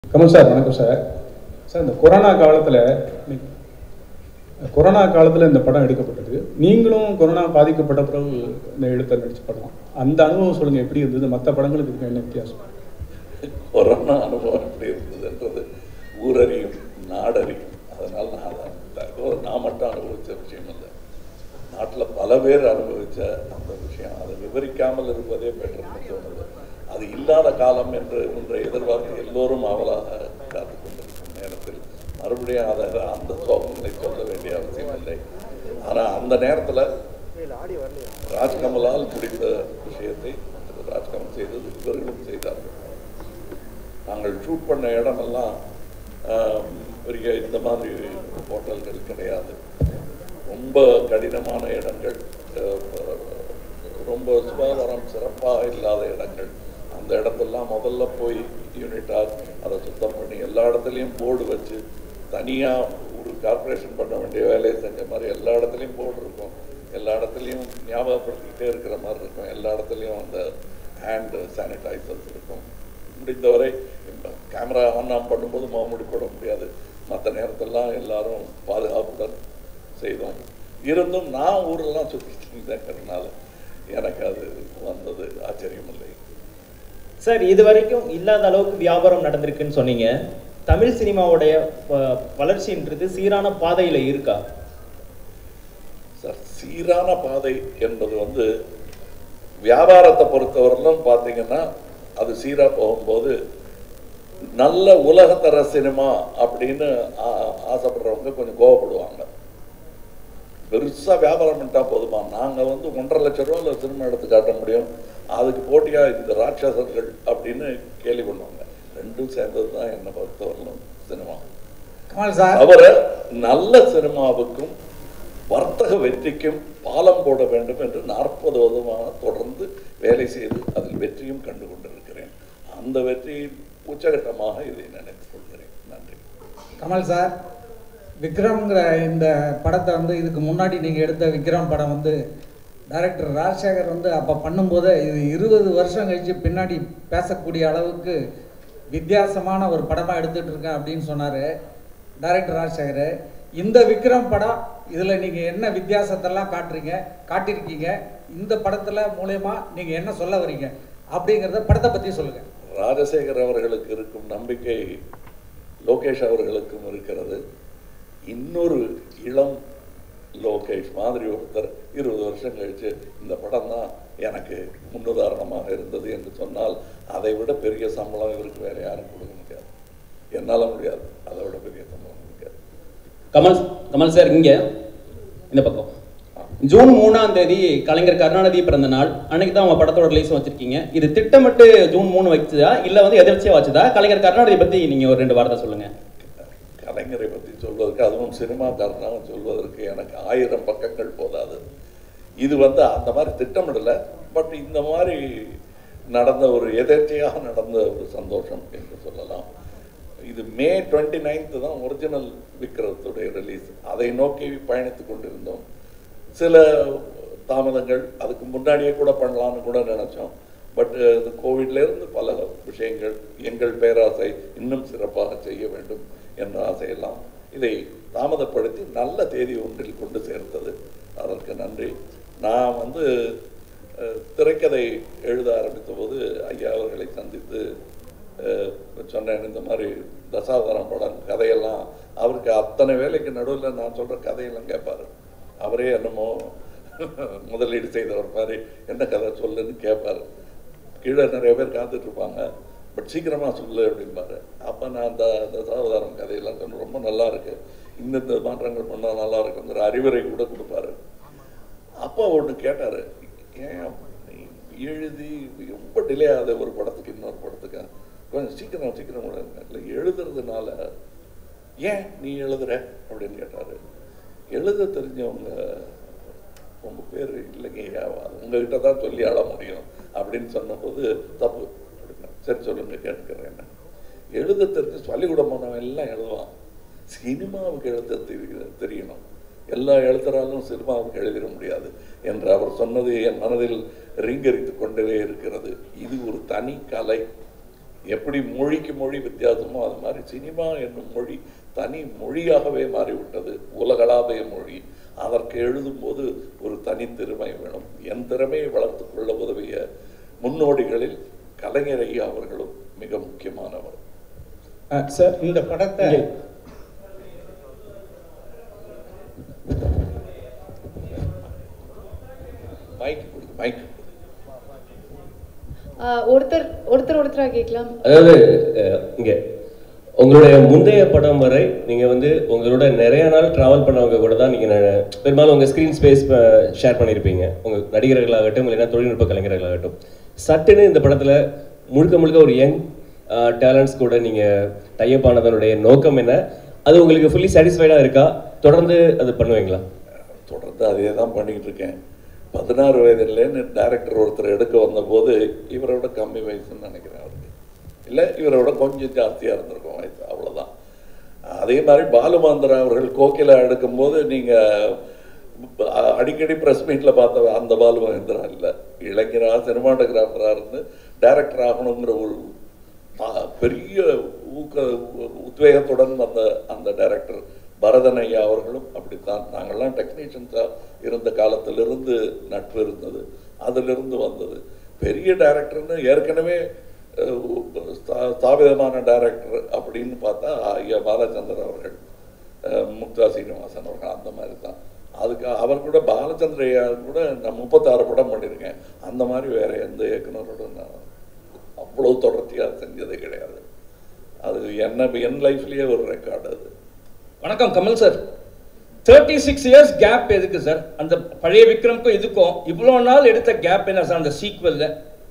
Kamal sir வணக்கம் sir sir இந்த corona காலத்தில் கொரோனா காலத்தில் இந்த படம் எடுக்கப்பட்டது நீங்களும் கொரோனா பாதிக்கப்பட்ட பிறகு இந்த எழுத்த நடிச்ச படம் அந்த அனுபவம் சொல்லுங்கள் எப்படி இருந்தது மற்ற படங்களுக்கு இதுக்கு என்ன வித்தியாசம் கொரோனா அனுபவம் எப்படி இருந்ததுன்றது ஊரறியும் நாடறியும் அதனால் நான் அதை தகவல் நான் மட்டும் அனுபவித்த விஷயம் இல்லை நாட்டில் பல பேர் அனுபவித்த அந்த விஷயம் அதை விவரிக்காமல் இருப்பதே பெட்டர்னு தோணுது அது இல்லாத காலம் என்று ஒன்றை எதிர்பார்த்து எல்லோரும் அவளாக காத்து கொண்டிருக்கும் நேரத்தில் மறுபடியும் அதை அந்த சோகங்களை சொல்ல வேண்டிய அவசியம் இல்லை ஆனால் அந்த நேரத்தில் ராஜ்கமலால் முடிந்த விஷயத்தை திரு ராஜ்கமல் செய்தது இவர்களும் செய்தார்கள் நாங்கள் ஷூட் பண்ண இடமெல்லாம் ஆஹ், பெரிய இந்த மாதிரி ஹோட்டல்கள் கிடையாது ரொம்ப கடினமான இடங்கள் ஆஹ், ரொம்ப சுகாதாரம் சிறப்பாக இல்லாத இடங்கள் அந்த இடத்தெல்லாம் முதல்ல போய் யூனிட்டாக அதை சுத்தம் பண்ணி எல்லா இடத்துலையும் போர்டு வச்சு தனியாக ஒரு கார்ப்பரேஷன் பண்ண வேண்டிய வேலையை செஞ்ச மாதிரி எல்லா இடத்துலையும் போர்டு இருக்கும் எல்லா இடத்துலையும் ஞாபகப்படுத்திக்கிட்டே இருக்கிற மாதிரி இருக்கும் எல்லா இடத்துலையும் அந்த ஹேண்ட் சானிடைசர்ஸ் இருக்கும் முடிந்தவரை கேமரா ஆன் ஆன் பண்ணும்போது மாமூடி போட முடியாது மற்ற நேரத்தெல்லாம் எல்லாரும் பாதுகாப்புடன் செய்தோம் இருந்தும் நான் ஊரெல்லாம் சுற்றிட்டு இருந்தேங்கிறதுனால எனக்கு அது வந்தது ஆச்சரியம் இல்லை சார் இது வரைக்கும் இல்லாத அளவுக்கு வியாபாரம் நடந்திருக்குன்னு சொன்னீங்க தமிழ் சினிமாவுடைய வ- வளர்ச்சின்றது சீரான பாதையில இருக்கா சார் சீரான பாதை என்பது வந்து வியாபாரத்தை பொறுத்தவரையிலும் பார்த்தீங்கன்னா அது சீராக போகும்போது நல்ல உலகத்தர சினிமா அப்படின்னு ஆ- ஆசைப்படுறவங்க கொஞ்சம் கோவப்படுவாங்க பெருசா வியாபாரம் பண்ணிட்டா போதுமா நாங்க வந்து ஒன்றரை லட்சம் ரூபாயில சினிமா எடுத்து காட்ட முடியும் அதுக்கு போட்டியா இந்த ராட்சசர்கள் அப்படின்னு கேலி பண்ணுவாங்க ரெண்டும் சேர்ந்தது தான் என்னை பொறுத்தவரையிலும் சினிமா கமல் சார் அவர நல்ல சினிமாவுக்கும் வர்த்தக வெற்றிக்கும் பாலம் போட வேண்டும் என்று நாற்பது வருடமாக தொடர்ந்து வேலை செய்து அதில் வெற்றியும் கண்டு கொண்டிருக்கிறேன் அந்த வெற்றியின் உச்சகட்டமாக இதை நினைத்துக் கொள்கிறேன் நன்றி கமல் சார் விக்ரம்ங்கிற இந்த படத்தை வந்து இதுக்கு முன்னாடி நீங்கள் எடுத்த விக்ரம் படம் வந்து டைரக்டர் ராஜசேகர் வந்து அப்போ பண்ணும்போது இது இருபது வருஷம் கழிச்சு பின்னாடி பேசக்கூடிய அளவுக்கு வித்தியாசமான ஒரு படமாக எடுத்துட்டு இருக்கேன் அப்படின்னு சொன்னார் டைரக்டர் ராஜசேகர் இந்த விக்ரம் படம் இதில் நீங்கள் என்ன வித்தியாசத்தெல்லாம் காட்டுறீங்க காட்டியிருக்கீங்க இந்த படத்தில் மூலயமா நீங்கள் என்ன சொல்ல வரீங்க அப்படிங்கிறத படத்தை பற்றி சொல்லுங்கள் ராஜசேகர் அவர்களுக்கு இருக்கும் நம்பிக்கை லோகேஷ் அவர்களுக்கும் இருக்கிறது இன்னொரு இளம் லோகேஷ் மாதிரி ஒருத்தர் இருபது வருஷம் கழிச்சு இந்த படம் தான் எனக்கு முன்னுதாரணமாக இருந்தது என்று சொன்னால் அதை விட பெரிய சம்பளம் இவருக்கு வேற யாரும் கொடுக்க முடியாது என்னால முடியாது அதை விட பெரிய சம்பளம் முடியாது கமல் கமல் சார் இங்க இந்த பக்கம் ஜூன் மூணாம் தேதி கலைஞர் கருணாநிதி பிறந்த நாள் அன்னைக்கு தான் உங்க படத்தோட ரிலீஸ் வச்சிருக்கீங்க இது திட்டமிட்டு ஜூன் மூணு வச்சதா இல்ல வந்து எதிர்ச்சியா வச்சதா கலைஞர் கருணாநிதி பத்தி நீங்க ஒரு ரெண்டு வார்த்தை சொல்லுங்க கலைஞரை பற்றி சொல்வதற்கு அதுவும் சினிமாக்காரனாக சொல்வதற்கு எனக்கு ஆயிரம் பக்கங்கள் போதாது இது வந்து அந்த மாதிரி திட்டமிடலை பட் இந்த மாதிரி நடந்த ஒரு எதேச்சையாக நடந்த ஒரு சந்தோஷம் என்று சொல்லலாம் இது மே டுவெண்ட்டி நைன்த்து தான் ஒரிஜினல் விக்ரத்துடைய ரிலீஸ் அதை நோக்கி பயணித்து கொண்டிருந்தோம் சில தாமதங்கள் அதுக்கு முன்னாடியே கூட பண்ணலாம்னு கூட நினைச்சோம் பட் இந்த கோவிட்ல இருந்து பல விஷயங்கள் எங்கள் பேராசை இன்னும் சிறப்பாக செய்ய வேண்டும் என்ற ஆசையெல்லாம் இதை தாமதப்படுத்தி நல்ல தேதி ஒன்றில் கொண்டு சேர்த்தது அதற்கு நன்றி நான் வந்து அஹ், திரைக்கதை எழுத ஆரம்பித்த போது ஐயா அவர்களை சந்தித்து அஹ், சொன்னேன் இந்த மாதிரி தசாவதாரம் படம் கதையெல்லாம் அவருக்கு அத்தனை வேலைக்கு நடுவில் நான் சொல்கிற கதையெல்லாம் கேட்பாரு அவரே என்னமோ முதலீடு செய்தவர் மாதிரி என்ன கதை சொல்லுன்னு கேட்பாரு கீழே நிறைய பேர் காத்துட்டு இருப்பாங்க பட் சீக்கிரமா சொல்லு அப்படிம்பாரு அப்போ நான் அந்த தசாவதாரம் கதையெல்லாம் சொன்னேன் ரொம்ப நல்லா இருக்கு இந்தந்த மாற்றங்கள் பண்ணால் நல்லா இருக்குங்கிற அறிவுரை கூட கொடுப்பாரு அப்பா ஒன்று கேட்டாரு ஏன் நீ எழுதி ரொம்ப டிலே ஆகுது ஒரு படத்துக்கு இன்னொரு படத்துக்கு கொஞ்சம் சீக்கிரம் சீக்கிரம் கூட இல்லை எழுதுறதுனால ஏன் நீ எழுதுற அப்படின்னு கேட்டாரு எழுத தெரிஞ்சவங்க உங்க பேர் இல்லைங்கய்யா அது உங்ககிட்ட தான் சொல்லி அழ முடியும் அப்படின்னு சொன்னபோது தப்பு அப்படின்னா சரி சொல்லுங்க கேட்கிறேன் எழுத தெரிஞ்சு பள்ளிக்கூடம் போனவன் எல்லாம் எழுதுவான் சினிமாவுக்கு எழுத தெரிய தெரியணும் எல்லா எழுத்தராலும் சினிமாவுக்கு எழுதிட முடியாது என்று அவர் சொன்னது என் மனதில் ரீங்கரித்து கொண்டே இருக்கிறது இது ஒரு தனி கலை எப்படி மொழிக்கு மொழி வித்தியாசமோ அது மாதிரி சினிமா என்னும் மொழி தனி மொழியாகவே மாறிவிட்டது உலகளாவிய மொழி அதற்கு எழுதும்போது ஒரு தனி திறமை வேணும் என் திறமையை வளர்த்துக் கொள்ள உதவிய முன்னோடிகளில் கலைஞர் ஐயா அவர்களும் மிக முக்கியமானவர் சார் இந்த படத்தை மைக் மைக் ஆஹ் ஒருத்தர் ஒருத்தர் ஒருத்தரா கேட்கலாம் அதாவது அஹ், இங்க உங்களுடைய முந்தைய படம் வரை நீங்க வந்து உங்களோட நிறைய நாள் டிராவல் பண்ணவங்க கூட தான் நீங்க ந- பெரும்பாலும் உங்க ஸ்கிரீன் ஸ்பேஸ் ஷேர் பண்ணியிருப்பீங்க உங்க நடிகர்களாகட்டும் இல்லைன்னா தொழில்நுட்ப கலைஞர்களாகட்டும் சட்டுன்னு இந்த படத்துல முழுக்க முழுக்க ஒரு யங் டேலண்ட்ஸ் கூட நீங்க டைப் ஆனதனுடைய நோக்கம் என்ன அது உங்களுக்கு ஃபுல்லி சாட்டிஸ்ஃபைடா இருக்கா தொடர்ந்து அது பண்ணுவீங்களா தொடர்ந்து அதே தான் பண்ணிக்கிட்டு இருக்கேன் பதினாறு வயதுலேன்னு டைரக்டர் ஒருத்தர் எடுக்க வந்தபோது இவரோட கம்மி வயசுன்னு நினைக்கிறேன் அவருக்கு இல்லை இவரோட கொஞ்சம் ஜாஸ்தியாக இருந்திருக்கும் வயசு அவ்வளோதான் அதே மாதிரி பாலுமந்திரா அவர்கள் கோகிலா எடுக்கும்போது நீங்கள் அடிக்கடி ப்ரெஸ் மீட்டில் பார்த்த அந்த பாலுமந்திரா இல்லை இளைஞராக சினிமாட்டோகிராஃபராக இருந்து டைரக்டர் ஆகணுங்கிற ஒரு ஆ- பெரிய ஊக்க உத்வேகத்துடன் வந்த அந்த டைரக்டர் பரதன் ஐயா அவர்களும் அப்படித்தான் நாங்கள்லாம் டெக்னீஷியன்ஸாக இருந்த காலத்திலிருந்து நட்பு இருந்தது அதிலிருந்து வந்தது பெரிய டைரக்டர்னு ஏற்கனவே அஹ், ஸ்தா- ஸ்தாபிதமான டைரக்டர் அப்படின்னு பார்த்தா ஐயா பாலச்சந்தர் அவர்கள் அஹ், முக்தா சீனிவாசன் அவர்கள் அந்த மாதிரி தான் அதுக்கு அவர் கூட பாலச்சந்திர ஐயா கூட நான் முப்பத்தாறு படம் பண்ணியிருக்கேன் அந்த மாதிரி வேற எந்த இயக்குனரோட நான் அவ்வளோ தொடர்ச்சியாக செஞ்சதே கிடையாது அது என்ன என் லைஃப்லேயே ஒரு ரெக்கார்டு அது வணக்கம் Kamal sir thirty six years gap எதுக்கு சார் அந்த பழைய விக்ரம்க்கும் இதுக்கும் இவ்வளோ நாள் எடுத்த கேப் என்ன சார் அந்த சீக்வல்ல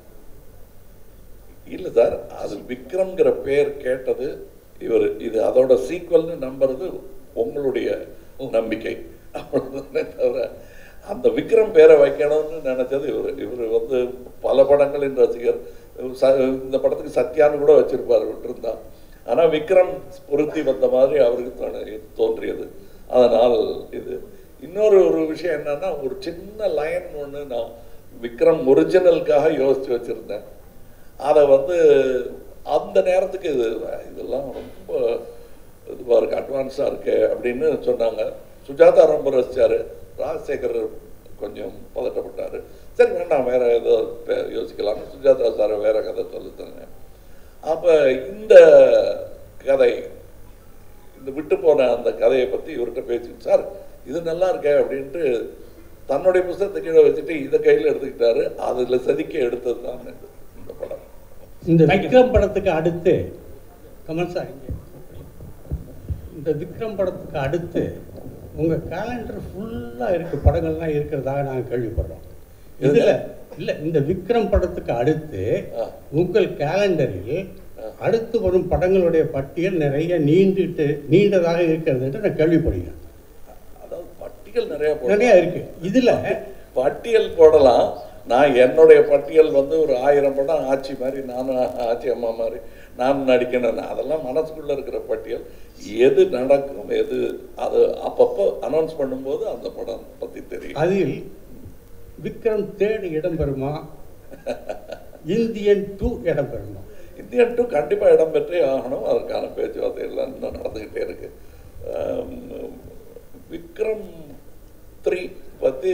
இல்லை சார் அது விக்ரம்ங்கிற பேர் கேட்டது இவர் இது அதோட சீக்வல்னு நம்புறது உங்களுடைய நம்பிக்கை அவ்வளவுதானே தவிர அந்த விக்ரம் பேரை வைக்கணும்னு நினைச்சது இவர் இவர் வந்து பல படங்களின் ரசிகர் ச- இந்த படத்துக்கு சத்யான்னு கூட வச்சிருப்பார் விட்டுருந்தா ஆனா விக்ரம் பொருத்தி வந்த மாதிரி அவருக்கு தோண- தோன்றியது அதனால் இது இன்னொரு ஒரு விஷயம் என்னன்னா ஒரு சின்ன லைன் ஒன்று நான் விக்ரம் ஒரிஜினலுக்காக யோசிச்சு வச்சிருந்தேன் அதை வந்து அந்த நேரத்துக்கு இது இதெல்லாம் ரொம்ப இதுவாக இருக்கு அட்வான்ஸாக இருக்கு அப்படின்னு சொன்னாங்க சுஜாதா ரொம்ப ரசிச்சாரு ராஜசேகர் கொஞ்சம் பதட்டப்பட்டாரு சரி வேண்டாம் வேற ஏதோ பே- யோசிக்கலாம்னு சுஜாதா சார் வேற கதை சொல்லி தந்தேன் அப்போ இந்த கதை இந்த விட்டு போன அந்த கதையை பற்றி இவர்கிட்ட பேசி சார் இது நல்லா இருக்கே அப்படின்ட்டு தன்னுடைய புஸ்தகத்தை கீழே வச்சுட்டு இதை கையில் எடுத்துக்கிட்டாரு அதில் செதுக்கி எடுத்தது தான் இது, இந்த படம் இந்த விக்ரம் படத்துக்கு அடுத்து கமல் சார் இங்கே. இந்த விக்ரம் படத்துக்கு அடுத்து உங்க கேலண்டர் ஃபுல்லா இருக்கு படங்கள்லாம் இருக்கிறதாக நாங்கள் கேள்விப்படுறோம் இதுல இல்ல இந்த விக்ரம் படத்துக்கு அடுத்து ஆ. உங்கள் கேலண்டரில் அடுத்து வரும் படங்களுடைய பட்டியல் நிறைய நீண்டுட்டு நீண்டதாக இருக்கிறது என்று நான் கேள்விப்படுகிறேன் அதாவது பட்டியல் நிறைய நிறைய போடலாம் இருக்கு இதுல பட்டியல் போடலாம் நான் என்னுடைய பட்டியல் வந்து ஒரு ஆயிரம் படம் ஆச்சி மாதிரி நானும் ஆச்சி அம்மா மாதிரி நான் நடிக்கணும் அதெல்லாம் மனசுக்குள்ள இருக்கிற பட்டியல் எது நடக்கும் எது அது அப்பப்போ அனௌன்ஸ் பண்ணும்போது அந்த படம் பத்தி தெரியும் அதில் விக்ரம் தேர்ட் இடம் பெறுமா இந்தியன் டூ இடம் பெறுமா இந்தியன் டூ கண்டிப்பாக இடம்பெற்றே ஆகணும் அதற்கான பேச்சுவார்த்தை எல்லாம் இன்னும் நடந்துக்கிட்டே இருக்கு ஆம், விக்ரம் த்ரீ பற்றி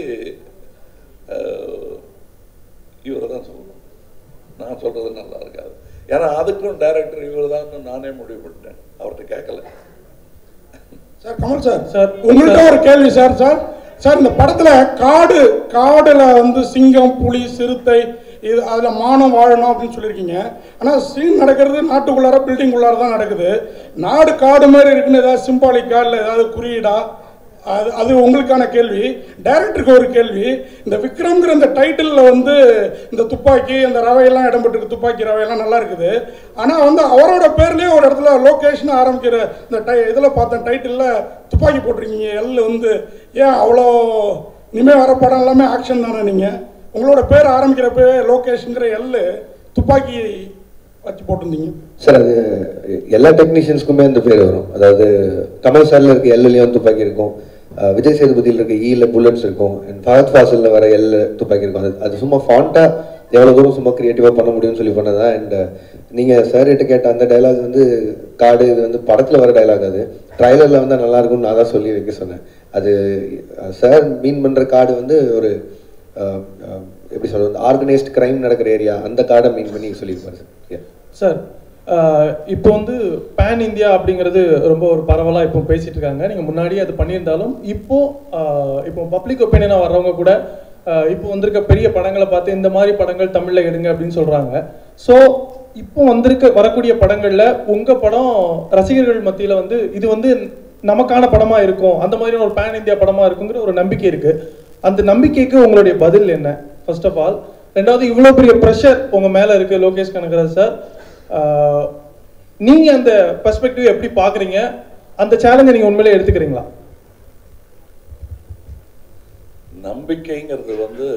இவரை தான் சொல்லணும் நான் சொல்றது நல்லா இருக்காது ஏன்னா அதுக்கும் டைரக்டர் இவர் தான் நானே முடிவு பண்ணிட்டேன் அவர்கிட்ட கேட்கல சார் கமல் சார் சார் உங்கள்கிட்ட ஒரு கேள்வி சார் சார் சார் இந்த படத்துல காடு காடுல வந்து சிங்கம் புலி சிறுத்தை இது அதுல மானம் வாழணும் அப்படின்னு சொல்லியிருக்கீங்க ஆனா சீன் நடக்கிறது நாட்டுக்குள்ளார பில்டிங் உள்ளார தான் நடக்குது நாடு காடு மாதிரி இருக்குன்னு ஏதாவது சிம்பாலிக்கா இல்லை ஏதாவது குறியீடா அது அது உங்களுக்கான கேள்வி டைரக்டருக்கு ஒரு கேள்வி இந்த விக்ரம்ங்கிற இந்த டைட்டிலில் வந்து இந்த துப்பாக்கி அந்த ரவையெல்லாம் இடம்பெற்றிருக்கு துப்பாக்கி ரவையெல்லாம் நல்லா இருக்குது ஆனால் வந்து அவரோட பேர்லேயே ஒரு இடத்துல லொக்கேஷன் ஆரம்பிக்கிற இந்த டை இதில் பார்த்தேன் டைட்டிலில் துப்பாக்கி போட்டிருக்கீங்க எல் வந்து ஏன் அவ்வளோ இனிமேல் வர படம் எல்லாமே ஆக்ஷன் தானே நீங்கள் உங்களோட பேர் ஆரம்பிக்கிறப்பவே லோகேஷ்ங்கிற எல் துப்பாக்கி வச்சு போட்டிருந்தீங்க சார் அது எல்லா டெக்னீஷியன்ஸ்க்குமே அந்த பேர் வரும் அதாவது கமல் சார்ல இருக்க எல்லையும் துப்பாக்கி இருக்கும் அஹ் விஜய் சேதுபதியில் இருக்க ஈல புல்லட்ஸ் இருக்கும் அண்ட் ஃபஹத் ஃபாசிலில் வர எல் துப்பாக்கி இருக்கும் அது அது சும்மா ஃபாண்ட்டாக எவ்வளோ தூரம் சும்மா க்ரியேட்டிவாக பண்ண முடியும்னு சொல்லி பண்ணதா அண்ட் நீங்கள் சார் கிட்ட கேட்ட அந்த டைலாக் வந்து காடு இது வந்து படத்தில் வர டைலாக் அது ட்ரைலரில் வந்து நல்லா இருக்கும்னு நான் தான் சொல்லி வைக்க சொன்னேன் அது சார் மீன் பண்ணுற காடு வந்து ஒரு அஹ், அஹ், எப்படி சொல்றது ஆர்கனைஸ்ட் கிரைம் நடக்கிற ஏரியா அந்த காடை மீன் பண்ணி சொல்லியிருப்பாரு சார் Yeah. சார் ஆஹ் இப்போ வந்து பேன் இந்தியா அப்படிங்கிறது ரொம்ப ஒரு பரவலாக இப்போ பேசிட்டு இருக்காங்க நீங்கள் முன்னாடியே அது பண்ணியிருந்தாலும் இப்போ ஆஹ் இப்போ பப்ளிக் ஒப்பீனியனாக வர்றவங்க கூட ஆஹ் இப்போ வந்திருக்க பெரிய படங்களை பார்த்து இந்த மாதிரி படங்கள் தமிழில் எடுங்க அப்படின்னு சொல்கிறாங்க ஸோ இப்போ வந்திருக்க வரக்கூடிய படங்களில் உங்கள் படம் ரசிகர்கள் மத்தியில் வந்து இது வந்து நமக்கான படமாக இருக்கும் அந்த மாதிரி ஒரு பேன் இந்தியா படமாக இருக்குங்கிற ஒரு நம்பிக்கை இருக்குது அந்த நம்பிக்கைக்கு உங்களுடைய பதில் என்ன ஃபர்ஸ்ட் ஆஃப் ஆல் ரெண்டாவது இவ்வளோ பெரிய ப்ரெஷர் உங்கள் மேலே இருக்குது லோகேஷ் கனகராஜ் சார் ஆஹ் நீங்க அந்த பெர்ஸ்பெக்டிவ் எப்படி பாக்குறீங்க அந்த சேலஞ்சை நீங்க உண்மையிலே எடுத்துக்கிறீங்களா நம்பிக்கைங்கிறது வந்து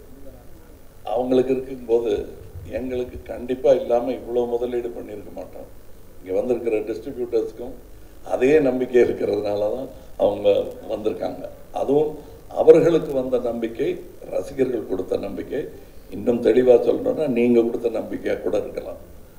அவங்களுக்கு இருக்கும்போது எங்களுக்கு கண்டிப்பா இல்லாம இவ்வளவு முதலீடு பண்ணியிருக்க மாட்டோம் இங்க வந்திருக்கிற டிஸ்ட்ரிபியூட்டர்ஸ்க்கும் அதே நம்பிக்கை இருக்கிறதுனால தான் அவங்க வந்திருக்காங்க அதுவும் அவர்களுக்கு வந்த நம்பிக்கை ரசிகர்கள் கொடுத்த நம்பிக்கை இன்னும் தெளிவா சொல்லணும்னா நீங்க கொடுத்த நம்பிக்கையா கூட இருக்கலாம்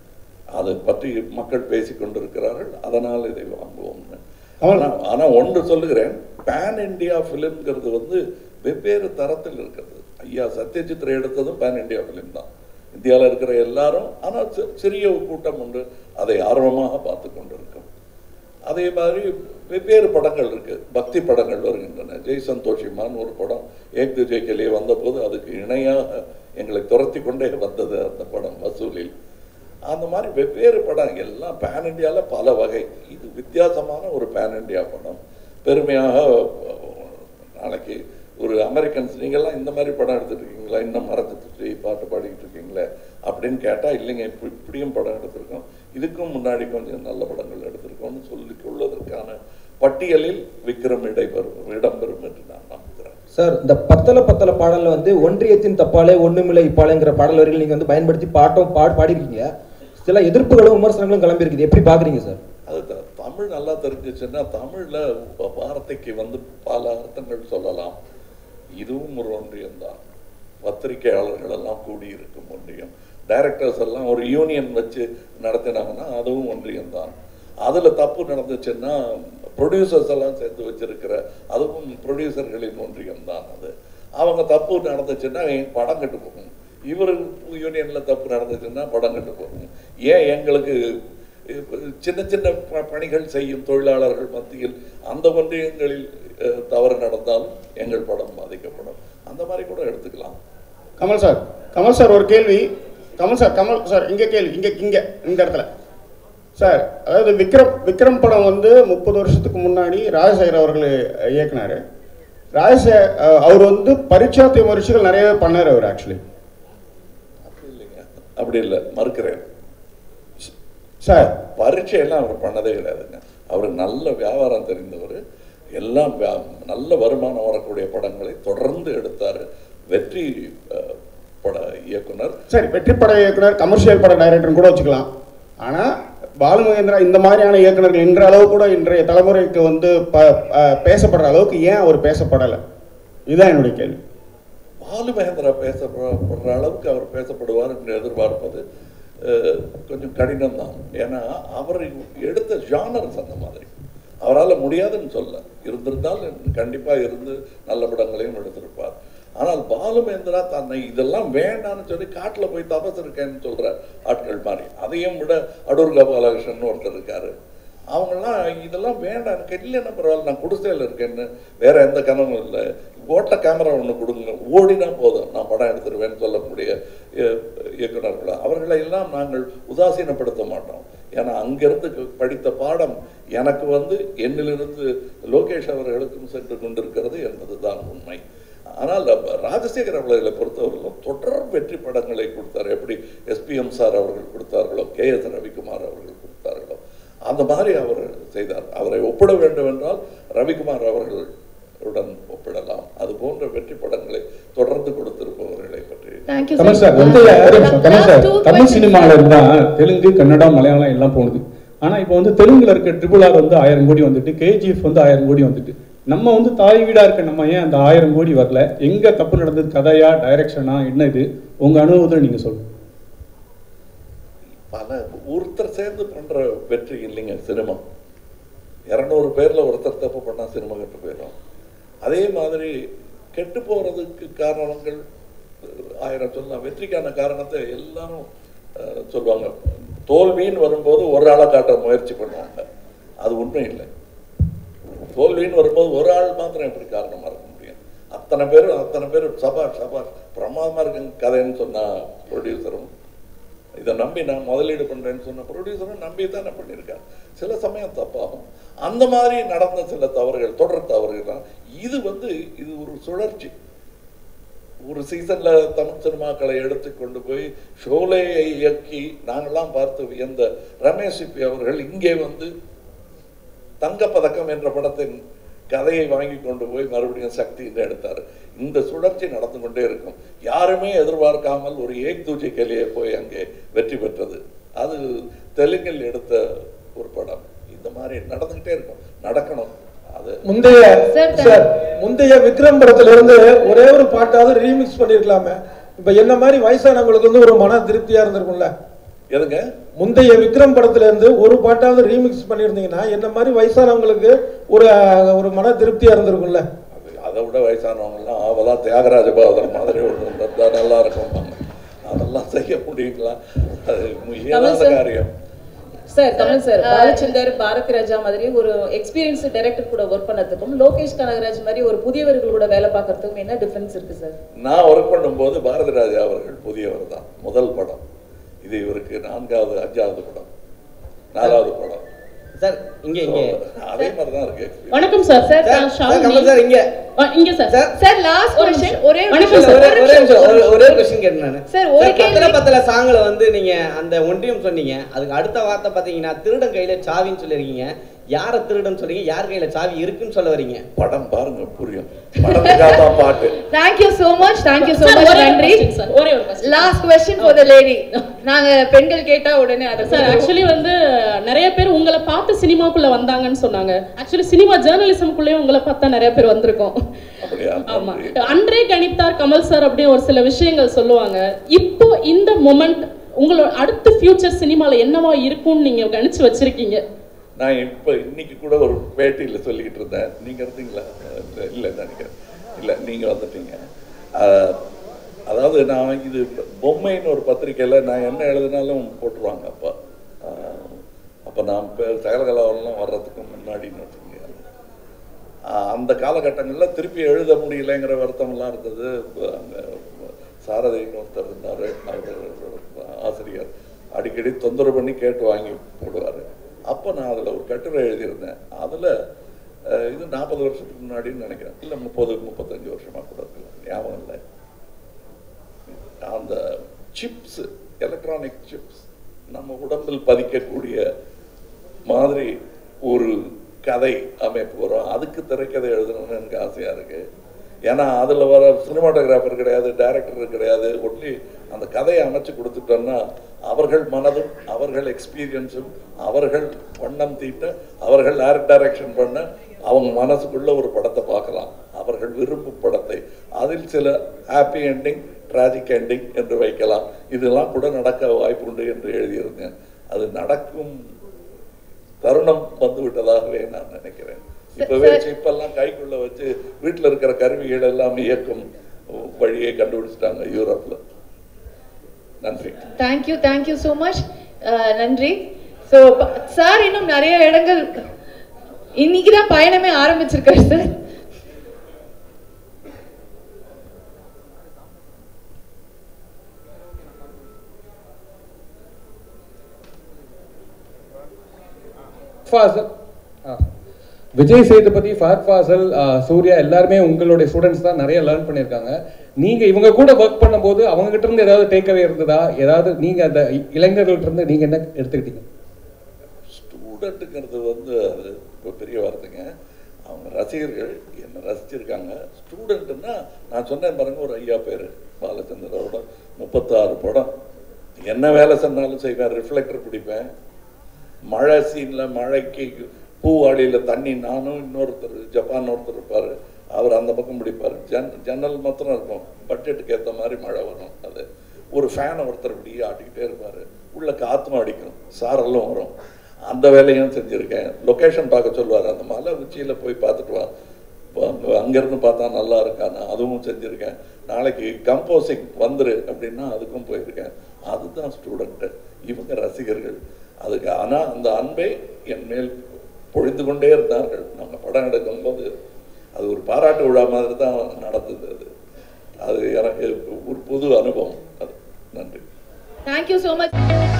அதை பற்றி மக்கள் பேசிக் கொண்டிருக்கிறார்கள் அதனால் இதை வாங்குவோம்னு ஆனா ஆனா ஒன்று சொல்லுகிறேன் பேன் இந்தியா ஃபிலிம்ங்கிறது வந்து வெவ்வேறு தரத்தில் இருக்கிறது ஐயா சத்யஜித் ரே எடுத்ததும் பேன் இந்தியா ஃபிலிம் தான் இந்தியாவில் இருக்கிற எல்லாரும் ஆனால் சி- சிறிய ஒரு கூட்டம் உண்டு அதை ஆர்வமாக பார்த்து கொண்டிருக்கும் அதே மாதிரி வெவ்வேறு படங்கள் இருக்கு பக்தி படங்கள் வருகின்றன ஜெய் சந்தோஷிமான்னு ஒரு படம் ஏக் துஜே கெளியே வந்தபோது அதுக்கு இணையாக எங்களை துரத்தி கொண்டே வந்தது அந்த படம் வசூலில் அந்த மாதிரி வெவ்வேறு படம் எல்லாம் பேன் இந்தியாவில் பல வகை இது வித்தியாசமான ஒரு பேன் இந்தியா படம் பெருமையாக அஹ், நாளைக்கு ஒரு அமெரிக்கன்ஸ் நீங்கள்லாம் இந்த மாதிரி படம் எடுத்துட்டு இருக்கீங்களா இன்னும் மரத்தை சுற்றி பாட்டு பாடிக்கிட்டு இருக்கீங்களே அப்படின்னு கேட்டால் இல்லைங்க இப்படி இப்படியும் படம் எடுத்திருக்கோம் இதுக்கும் முன்னாடி கொஞ்சம் நல்ல படங்கள் எடுத்திருக்கோம்னு சொல்லிக் கொள்வதற்கான பட்டியலில் விக்ரம் இடைபெறும் இடம்பெறும் என்று நான் நம்புகிறேன் சார் இந்த பத்தல பத்தல பாடல்ல வந்து ஒன்றியத்தின் தப்பாலே ஒண்ணுமில்லை இப்பாலேங்கிற பாடல் வரிகள் நீங்க வந்து பயன்படுத்தி பாட்டம் பாடு பாடிருக்கீங்க சில எதிர்ப்புகளும் விமர்சனங்களும் கிளம்பியிருக்குது எப்படி பாக்குறீங்க சார் அது த- தமிழ் நல்லா தெரிஞ்சிச்சுன்னா தமிழ்ல வ- வார்த்தைக்கு வந்து பல அர்த்தங்கள் சொல்லலாம் இதுவும் ஒரு ஒன்றியம் தான் பத்திரிகையாளர்கள் எல்லாம் கூடியிருக்கும் ஒன்றியம் டைரக்டர்ஸ் எல்லாம் ஒரு யூனியன் வச்சு நடத்தினாங்கன்னா அதுவும் ஒன்றியம் தான் அதுல தப்பு நடந்துச்சுன்னா ப்ரொடியூசர்ஸ் எல்லாம் சேர்த்து வச்சிருக்கிற அதுவும் ப்ரொடியூசர்களின் ஒன்றியம் தான் அது அவங்க தப்பு நடந்துச்சுன்னா என் படம் கெட்டு போகும் இவர் யூனியன்ல தப்பு நடந்துச்சுன்னா படம் கெட்டு போகும் ஏன் எங்களுக்கு இப்ப சின்ன சின்ன ப- பணிகள் செய்யும் தொழிலாளர்கள் மத்தியில் அந்த ஒன்றியங்களில் அஹ், தவறு நடந்தாலும் எங்கள் படம் பாதிக்கப்படும் அந்த மாதிரி கூட எடுத்துக்கலாம் கமல் சார் கமல் சார் ஒரு கேள்வி கமல் சார் கமல் சார் இங்க கேள்வி இங்க இங்க இந்த இடத்துல சார் அதாவது விக்ரம் விக்ரம் படம் வந்து முப்பது வருஷத்துக்கு முன்னாடி ராஜசேகர் அவர்கள் இயக்குனாரு ராஜசே அஹ், அவர் வந்து பரீட்சார்த்த விமர்சைகள் நிறையவே பண்ணார் அவர் ஆக்சுவலி அப்படி இல்லைங்க அப்படி இல்லை மறுக்கிறேன் சார் பரீட்சையெல்லாம் அவர் பண்ணதே கிடையாதுங்க அவர் நல்ல வியாபாரம் தெரிந்தவர் எல்லாம் வியா- நல்ல வருமானம் வரக்கூடிய படங்களை தொடர்ந்து எடுத்தார் வெற்றி அஹ், பட இயக்குனர் சரி வெற்றி பட இயக்குனர் கமர்ஷியல் பட டைரக்டர் கூட வச்சுக்கலாம் ஆனா பாலுமகேந்திரா இந்த மாதிரியான இயக்குனர்கள் இன்ற அளவு கூட இன்றைய தலைமுறைக்கு வந்து ப- அஹ், பேசப்படுற அளவுக்கு ஏன் அவர் பேசப்படலை இதுதான் என்னுடைய கேள்வி பாலு மகேந்திரா பேசப்படுற அளவுக்கு அவர் பேசப்படுவார் என்று எதிர்பார்ப்பது அஹ், கொஞ்சம் கடினம் தான் ஏன்னா அவர் எடுத்த ஜானர்ஸ் அந்த மாதிரி அவரால் முடியாதுன்னு சொல்ல இருந்திருந்தால் கண்டிப்பாக இருந்து நல்ல படங்களையும் எடுத்திருப்பார் ஆனால் பாலுமேந்திரா தன்னை இதெல்லாம் வேண்டாம்னு சொல்லி காட்டில் போய் தபஸ் இருக்கேன்னு சொல்ற ஆட்கள் மாதிரி அதையும் விட அடூர் கோபாலகிருஷ்ணன் ஒருத்தர் இருக்காரு அவங்கெல்லாம் இதெல்லாம் வேண்டாம் எனக்கு இல்லைன்னா பரவாயில்ல நான் குடிசையில் இருக்கேன்னு வேற எந்த கனவும் இல்லை ஓட்ட கேமரா ஒன்று கொடுங்க ஓடினா போதும் நான் படம் எடுத்துருவேன்னு சொல்லக்கூடிய இய- இயக்குனர்கள் அவர்களை எல்லாம் நாங்கள் உதாசீனப்படுத்த மாட்டோம் ஏன்னா அங்கிருந்து படித்த பாடம் எனக்கு வந்து என்னிலிருந்து லோகேஷ் அவர்களுக்கும் சென்று கொண்டிருக்கிறது என்பதுதான் உண்மை ஆனால் அப்ப ராஜசேகர் அவர்களை பொறுத்தவரையிலும் தொடர் வெற்றி படங்களை கொடுத்தார் எப்படி எஸ்பிஎம் சார் அவர்கள் கொடுத்தார்களோ கே எஸ் ரவிக்குமார் அவர்கள் கொடுத்தார்களோ அந்த மாதிரி அவர் செய்தார் அவரை ஒப்பிட வேண்டும் என்றால் ரவிக்குமார் அவர்களுடன் ஒப்பிடலாம் அது போன்ற வெற்றி படங்களை தொடர்ந்து கொடுத்திருப்பவர்களை பற்றி Thank you, Kamal sir. Sir வந்து ஒரே நிமிஷம் Kamal sir Last two Tamil questions, சினிமால sir. இருந்தா தெலுங்கு கன்னடா மலையாளம் எல்லாம் போனது ஆனா இப்போ வந்து தெலுங்குல இருக்க ட்ரிபிள் ஆர் வந்து ஆயிரம் கோடி வந்துட்டு கேஜிஎஃப் வந்து ஆயிரம் கோடி வந்துட்டு நம்ம வந்து தாய் வீடா இருக்க நம்ம ஏன் அந்த ஆயிரம் கோடி வரல எங்க தப்பு நடந்தது கதையா டைரக்ஷனா என்ன இது உங்கள் அனுபவத்தில் நீங்கள் சொல்லுங்கள் பல ஒருத்தர் சேர்ந்து பண்ற வெற்றி இல்லைங்க சினிமா இரநூறு பேர்ல ஒருத்தர் தப்பு பண்ணா சினிமா கெட்டு போயிடும் அதே மாதிரி கெட்டு போறதுக்கு காரணங்கள் அஹ், ஆயிரம் சொல்லலாம் வெற்றிக்கான காரணத்தை எல்லாரும் அஹ், சொல்லுவாங்க தோல்வின்னு வரும்போது ஒரு ஆளை காட்ட முயற்சி பண்ணுவாங்க அது உண்மை இல்லை தோல்வின்னு வரும்போது ஒரு ஆள் மாத்திரம் எப்படி காரணமா இருக்க முடியும் அத்தனை பேர் அத்தனை பேர் சபாஷ் சபாஷ் பிரமாதமா இருக்குங்க கதைன்னு சொன்னா ப்ரொடியூசரும் இதை நம்பி நான் முதலீடு பண்றேன்னு சொன்ன ப்ரொடியூசரும் நம்பி தானே பண்ணியிருக்காங்க சில சமயம் தப்பாகும் அந்த மாதிரி நடந்த சில தவறுகள் தொடர் தவறுகள் தான் இது வந்து இது ஒரு சுழற்சி ஒரு சீசன்ல தமிழ் சினிமாக்களை எடுத்து கொண்டு போய் ஷோலையை இயக்கி நாங்கெல்லாம் பார்த்து வியந்த ரமேஷ் சிப்பி அவர்கள் இங்கே வந்து தங்கப்பதக்கம் என்ற படத்தின் கதையை வாங்கி கொண்டு போய் மறுபடியும் சக்தின்னு எடுத்தார் இந்த சுழற்சி நடந்து கொண்டே இருக்கும் யாருமே எதிர்பார்க்காமல் ஒரு ஏக் தூஜை கலியை போய் அங்கே வெற்றி பெற்றது அது தெலுங்கில் எடுத்த ஒரு படம் இந்த மாதிரி நடந்துகிட்டே இருக்கும் நடக்கணும் அது முந்தைய Sir, thank- சார் முந்தைய விக்ரம் படத்துல இருந்து ஒரே ஒரு பாட்டாவது ரீமிக்ஸ் பண்ணிருக்கலாமே இப்ப என்ன மாதிரி வயசானவங்களுக்கு வந்து ஒரு மன திருப்தியா இருந்திருக்கும்ல எதுங்க முந்தைய விக்ரம் படத்துல இருந்து ஒரு பாட்டாவது ரீமிக்ஸ் பண்ணியிருந்தீங்கன்னா என்ன மாதிரி வயசானவங்களுக்கு ஒரு ஒரு மன திருப்தியா இருந்திருக்கும்ல அது அதை விட வயசானவங்கலாம் ஆவலா தியாகராஜ பாதர் மாதிரி ஒன்று இருந்தா நல்லா இருக்கும் அதெல்லாம் செய்ய முடியுங்களா அது இயலாத sir. காரியம் sir Kamal sir Balachander Bharathiraja மாதிரி ஒரு எக்ஸ்பீரியன்ஸ் டைரக்டர் கூட ஒர்க் பண்ணதுக்கும் லோகேஷ் கனகராஜ் மாதிரி ஒரு புதியவர்கள் கூட வேலை பார்க்கறதுக்கும் என்ன டிஃபரன்ஸ் இருக்கு சார் நான் ஒர்க் பண்ணும்போது பாரதி ராஜா அவர்கள் புதியவர் தான் முதல் படம் இது இவருக்கு நான்காவது அஞ்சாவது படம் நாலாவது படம் சார் இங்க இங்க அதே மாதிரி தான் இருக்கு experience. வணக்கம் சார் சார் நான் சார் ஷாலினி. கமல் சார் இங்க ஆ, இங்க சார் சார் சார் லாஸ்ட் ஒரு கொஸ்டின் நிமிஷம். ஒரே ஒரு வணக்கம் நிமிஷம், சார். ஒரே ஒரு ஒரே நிமிஷம். நிமிஷம், ஒரு- ஒரே ஒரு கொஸ்டின் கேட்டேன் நானு சார், ஒரு சார், பத்தல கேள்வி. பத்தல சாங்ல வந்து நீங்க அந்த ஒன்றியம் சொன்னீங்க அதுக்கு அடுத்த வார்த்தை பாத்தீங்கன்னா திருடன் கையில சாவின்னு சொல்லிருக்கீங்க யார திருடன் சொல்றீங்க யார் கையில சாவி இருக்குன்னு சொல்ல வரீங்க படம் பாருங்க புரியும் படத்துக்காக தான் பாட்டு Thank you so much. Thank you so sir, much. ஒரே ஒரு நன்றி. question, சார். ஒரே ஒரு question. Last question for the lady. நாங்க பெண்கள் கேட்டா உடனே அதை சார் ஆக்சுவலி வந்து நிறைய பேர் உங்களை பார்த்து சினிமாக்குள்ள வந்தாங்கன்னு சொன்னாங்க ஆக்சுவலி சினிமா ஜேர்னலிசம்குள்ளேயே உங்களை பார்த்தா நிறைய பேர் வந்திருக்கோம் அப்படியா ஆமா அன்றே கணித்தார் கமல் சார் அப்படின்னு ஒரு சில விஷயங்கள் சொல்லுவாங்க இப்போ இந்த மொமெண்ட் உங்களோட அடுத்த ஃபியூச்சர் சினிமால என்னவா இருக்கும்னு நீங்க கணிச்சு வச்சிருக்கீங்க நான் இப்போ இன்னைக்கு கூட ஒரு பேட்டியில் சொல்லிக்கிட்டு இருந்தேன் நீங்க இருந்தீங்களா இல்ல- இல்ல நினைக்கிறேன் இல்ல நீங்க வந்துட்டீங்க ஆஹ், அதாவது நான் இது பொம்மைன்னு ஒரு பத்திரிக்கையில நான் என்ன எழுதினாலும் போட்டுருவாங்க அப்போ ஆஹ், அப்போ நான் இப்போ சகலகலாவெல்லாம் வர்றதுக்கு முன்னாடின்னு வச்சுக்கோங்க ஆஹ், அந்த காலகட்டங்களில் திருப்பி எழுத முடியலைங்கிற வருத்தமெல்லாம் இருந்தது அங்கே சாரதின்னு ஒருத்தர் இருந்தார் அவர் ஆசிரியர் அடிக்கடி தொந்தரவு பண்ணி கேட்டு வாங்கி போடுவார் அப்போ நான் அதில் ஒரு கட்டுரை எழுதியிருந்தேன் அதில் இது நாற்பது வருஷத்துக்கு முன்னாடின்னு நினைக்கிறேன் இல்லை முப்பது முப்பத்தஞ்சு வருஷமாக கூட இருக்கலாம் ஞாபகம் இல்லை அந்த சிப்ஸ் எலக்ட்ரானிக் சிப்ஸ் நம்ம உடம்பில் பதிக்கக்கூடிய மாதிரி ஒரு கதை அமைப்பு வரும் அதுக்கு திரைக்கதை எழுதணும்னு எனக்கு ஆசையா இருக்கு ஏன்னா அதுல வர சினிமாட்டோகிராஃபர் கிடையாது டைரக்டர் கிடையாது ஒன்லி அந்த கதையை அமைச்சு கொடுத்துட்டோம்னா அவர்கள் மனதும் அவர்கள் எக்ஸ்பீரியன்ஸும் அவர்கள் வண்ணம் தீட்ட அவர்கள் ஆர்ட் டைரக்ஷன் பண்ண அவங்க மனசுக்குள்ள ஒரு படத்தை பார்க்கலாம் அவர்கள் விரும்பும் படத்தை அதில் சில ஹாப்பி எண்டிங் ட்ராஜிக் எண்டிங் என்று வைக்கலாம் இதெல்லாம் கூட நடக்க வாய்ப்புண்டு என்று எழுதியிருந்தேன் அது நடக்கும் தருணம் வந்து விட்டதாகவே நான் நினைக்கிறேன் இப்பவே சிப்பெல்லாம் கைக்குள்ள வச்சு வீட்டுல இருக்கிற கருவிகள் எல்லாம் இயக்கும் வழியை கண்டுபிடிச்சிட்டாங்க யூரோப்ல நன்றி தேங்க்யூ தேங்க்யூ ஸோ மச் நன்றி ஸோ சார் இன்னும் நிறைய இடங்கள் இன்னைக்கு தான் பயணமே ஆரம்பிச்சிருக்காரு சார் ஃபாசல் ஆ. விஜய் சேதுபதி ஃபஹத் ஃபாசல் ஆ, சூர்யா எல்லாருமே உங்களுடைய ஸ்டூடெண்ட்ஸ் தான் நிறைய லேர்ன் பண்ணியிருக்காங்க நீங்க இவங்க கூட ஒர்க் பண்ணும்போது அவங்க கிட்ட இருந்து ஏதாவது டேக்அவே இருந்ததா ஏதாவது நீங்க அந்த இ- இளைஞர்கள்ட்ட இருந்து நீங்க என்ன எடுத்துக்கிட்டீங்க ஸ்டூடெண்ட்டுங்கிறது வந்து அது இப்போ பெரிய வார்த்தைங்க அவங்க ரசிகர்கள் என்னை ரசிச்சிருக்காங்க ஸ்டூடெண்ட்டுன்னா நான் சொன்னேன் பாருங்க ஒரு ஐயா பேர் பாலச்சந்திரோட முப்பத்தாறு படம் என்ன வேலை சொன்னாலும் செய்வேன் ரிஃப்ளெக்டர் பிடிப்பேன் மழை சீனில் மழைக்கு பூவாளியில் தண்ணி நானும் இன்னொருத்தர் ஜப்பான் ஒருத்தர் இருப்பார் அவர் அந்த பக்கம் பிடிப்பார் ஜன் ஜன்னல் மாத்திரம் இருக்கும் பட்ஜெட்டுக்கு ஏற்ற மாதிரி மழை வரும் அது ஒரு ஃபேனை ஒருத்தர் இப்படி ஆட்டிக்கிட்டே இருப்பார் உள்ள காத்தும் அடிக்கும் சாரெல்லாம் வரும் அந்த வேலையும் செஞ்சுருக்கேன் லொக்கேஷன் பார்க்க சொல்லுவார் அந்த மலை உச்சியில் போய் பார்த்துட்டு வா அங்க- அங்கிருந்து பார்த்தா நல்லா இருக்கான்னு அதுவும் செஞ்சுருக்கேன் நாளைக்கு கம்போசிங் வந்துரு அப்படின்னா அதுக்கும் போயிருக்கேன் அதுதான் ஸ்டூடெண்ட்டு இவங்க ரசிகர்கள் அதுக்கு ஆனால் அந்த அன்பை என் மேல் பொழிந்து கொண்டே இருந்தார்கள் நம்ம படம் எடுக்கும்போது அது ஒரு பாராட்டு விழா மாதிரி தான் நடந்தது அது அது எனக்கு ஒரு புது அனுபவம் அது நன்றி தேங்க்யூ ஸோ மச்